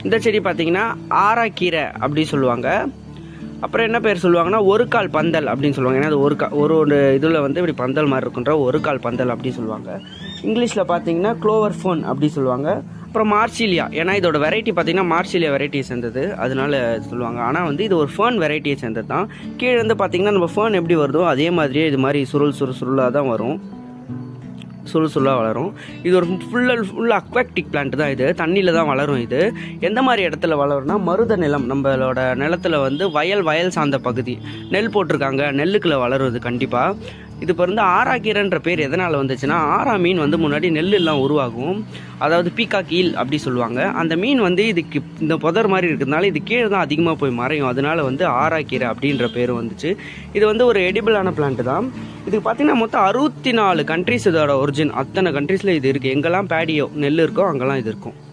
இந்த செடி பார்த்தீங்கன்னா ஆராக்கீரை அப்படி சொல்லுவாங்க அப்புறம் என்ன பேர் சொல்லுவாங்கன்னா ஒரு கால் பந்தல் அப்படின்னு சொல்லுவாங்க ஏன்னா அது ஒரு கா ஒரு ஒரு இதில் வந்து இப்படி பந்தல் மாதிரி இருக்குன்ற ஒரு கால் பந்தல் அப்படி சொல்லுவாங்க இங்கிலீஷில் பார்த்தீங்கன்னா க்ளோவர் ஃபோன் அப்படி சொல்லுவாங்க அப்புறம் மார்சிலியா ஏன்னா இதோட வெரைட்டி பார்த்தீங்கன்னா மார்சிலியா வெரைட்டியை சேர்ந்தது அதனால சொல்லுவாங்க ஆனால் வந்து இது ஒரு ஃபேன் வெரைட்டியை சேர்ந்தது தான் கீழே இருந்து பார்த்தீங்கன்னா நம்ம ஃபேன் எப்படி வருதோ அதே மாதிரியே இது மாதிரி சுருள் சுருள் சுருளாக தான் வரும் சுருள் சுருளாக வளரும் இது ஒரு full and full aquatic plant தான் இது தண்ணியில் தான் வளரும் இது எந்த மாதிரி இடத்துல வளரும்னா மருத நிலம் நம்மளோட நிலத்துல வந்து வயல் வயல் சார்ந்த பகுதி நெல் போட்டிருக்காங்க நெல்லுக்குள்ள வளரும் இது கண்டிப்பாக இது இப்போ வந்து ஆராக்கீரைன்ற பேர் எதனால் வந்துச்சுன்னா ஆரா மீன் வந்து முன்னாடி நெல் எல்லாம் உருவாகும் அதாவது பீகாக் ஈல் அப்படி சொல்லுவாங்க அந்த மீன் வந்து இதுக்கு இந்த புதர் மாதிரி இருக்கிறதுனால இது கீழே தான் அதிகமாக போய் மறையும் அதனால வந்து ஆராக்கீரை அப்படின்ற பேர் வந்துச்சு இது வந்து ஒரு எடிபிளான பிளான்ட் தான் இதுக்கு பார்த்தீங்கன்னா மொத்தம் அறுபத்தி நாலு கண்ட்ரிஸ் இதோட ஒரிஜின் அத்தனை கண்ட்ரீஸில் இது இருக்குது எங்கெல்லாம் பேடியோ நெல் இருக்கோ அங்கெல்லாம் இது இருக்கும்